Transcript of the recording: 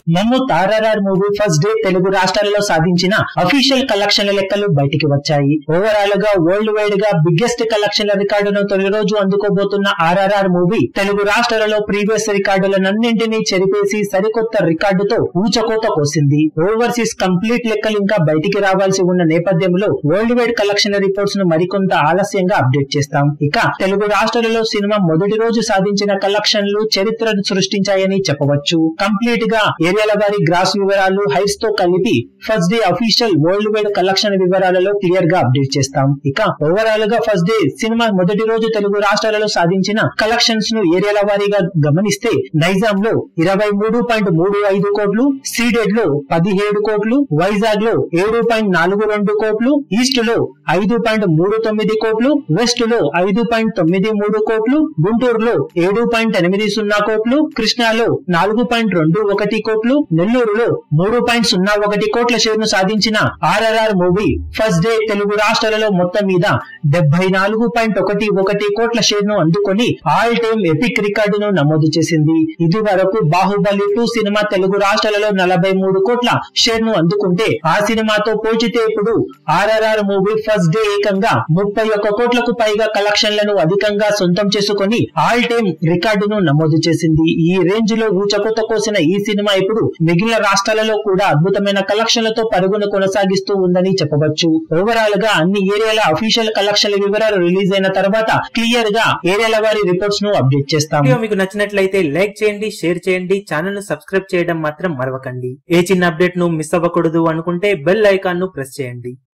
మమ్మూత్ RRR movie first day Telugu రాష్ట్రాలలో సాధించిన official కలెక్షన్ల లెక్కలు బయటికి వచ్చాయి ఓవరాల్ గా వరల్డ్ వైడ్ గా బిగ్గెస్ట్ కలెక్షన్ల రికార్డును తొలి రోజు అందుకోబోతున్న ఆర్ఆర్ఆర్ మూవీ తెలుగు రాష్ట్రాలలో ప్రీవియస్ రికార్డులనన్నింటినీ చెరిపేసి సరికొత్త రికార్డుతో ఊచకోత కోసింది ఓవర్సీస్ కంప్లీట్ లెక్కలు ఇంకా బయటికి రావాల్సి ఉన్న నేపథ్యంలో వరల్డ్ వైడ్ కలెక్షన్ రిపోర్ట్స్ ను మరికొంత ఆలస్యంగా అప్డేట్ చేస్తాం ఇక తెలుగు రాష్ట్రాలలో సినిమా మొదటి రోజు సాధించిన కలెక్షన్లు చరిత్రను సృష్టించాయని చెప్పవచ్చు కంప్లీట్ గా ఏరియాల వారి గ్రాస్ వివరాలు హైట్స్ తో కలిపి first day official worldwide collection వివరాలలో క్లియర్ గా అప్డేట్ చేస్తాం ఇక ఓవరాల్ గా ఫస్ట్ డే సినిమా మొదటి రోజు తెలుగు రాష్ట్రాలలో సాధించిన కలెక్షన్స్ ను ఏరియాల వారీగా గమనిస్తే నైజాం లో ఇరవై మూడు పాయింట్ మూడు ఐదు కోట్లు సీడెడ్ లో పదిహేడు కోట్లు వైజాగ్ లో ఏడు పాయింట్ నాలుగు రెండు కోట్లు ఈస్ట్ లో ఐదు పాయింట్ మూడు తొమ్మిది కోట్లు వెస్ట్ లో ఐదు పాయింట్ తొమ్మిది మూడు కోట్లు గుంటూరులో ఏడు పాయింట్ ఎనిమిది సున్నా కోట్లు కృష్ణాలో నాలుగు పాయింట్ రెండు ఒకటి కోట్లు నెల్లూరులో మూడు పాయింట్ సున్నా ఒకటి కోట్ల షేర్ ను సాధించిన RRR movie first day Telugu రాష్ట్రాలలో మొత్తం మీద డెబ్బై నాలుగు పాయింట్ ఒకటి ఒకటి కోట్ల షేర్ ను అందుకొని ఆల్ టైమ్ ఎపిక్ రికార్డును నమోదు చేసింది ఇది వరకు బాహుబలి టూ సినిమా తెలుగు రాష్ట్రాలలో నలభై మూడు కోట్ల షేర్ ను అందుకుంటే ఆ సినిమాతో పోల్చితే ఇప్పుడు ఆర్ఆర్ఆర్ మూవీ ఫస్ట్ డే ఏకంగా ముప్పై ఒక్క కోట్లకు పైగా కలెక్షన్లను అధికంగా సొంతం చేసుకొని ఆల్ టైమ్ రికార్డును నమోదు చేసింది ఈ రేంజ్ లో ఊచకోత కోసిన ఈ సినిమా ఇప్పుడు మిగిలిన రాష్ట్రాలలో కూడా అద్భుతమైన కలెక్షన్లతో పరుగును కొనసాగిస్తూ ఉందని చెప్పవచ్చు ఓవరాల్ గా అన్ని ఏరియాల అఫీషియల్ కలెక్షన్ల వివరాలు రిలీజ్ అయిన తర్వాత క్లియర్ గా ఏరియాల వారి రిపోర్ట్స్ ను అప్డేట్ చేస్తాం వీడియో మీకు నచ్చినట్లయితే లైక్ చేయండి షేర్ చేయండి ఛానల్ ను సబ్స్క్రైబ్ చేయడం మాత్రం మరవకండి ఏ చిన్న అప్డేట్ ను మిస్ అవ్వకూడదు అనుకుంటే బెల్ ఐకాన్ ను ప్రెస్ చేయండి